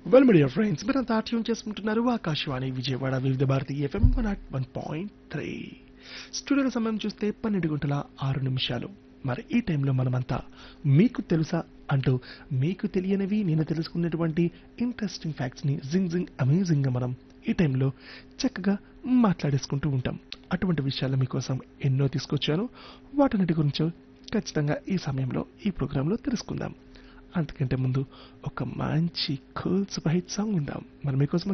well media friends మీరంతా tune చేసుకుంటున్నారు Akashvani Vijayawada Vividh Bharati FM one at one point three స్టూడియోల సమయం చూస్తే పన్నెండు గంటల ఆరు నిమిషాలు మరి ఈ టైంలో మనమంతా మీకు తెలుసా అంటూ మీకు తెలియనివి నేను తెలుసుకున్నటువంటి ఇంట్రెస్టింగ్ ఫ్యాక్ట్స్ని జింగ్ జింగ్ అమేజింగ్గా మనం ఈ టైంలో చక్కగా మాట్లాడేసుకుంటూ ఉంటాం అటువంటి విషయాలు మీకోసం ఎన్నో తీసుకొచ్చాను వాటన్నిటి గురించో ఖచ్చితంగా ఈ సమయంలో ఈ ప్రోగ్రాంలో తెలుసుకుందాం అంతకంటే ముందు ఒక మంచి కూల్ సూపర్ హిట్ సాంగ్ ఉందాం మరి మీకోసం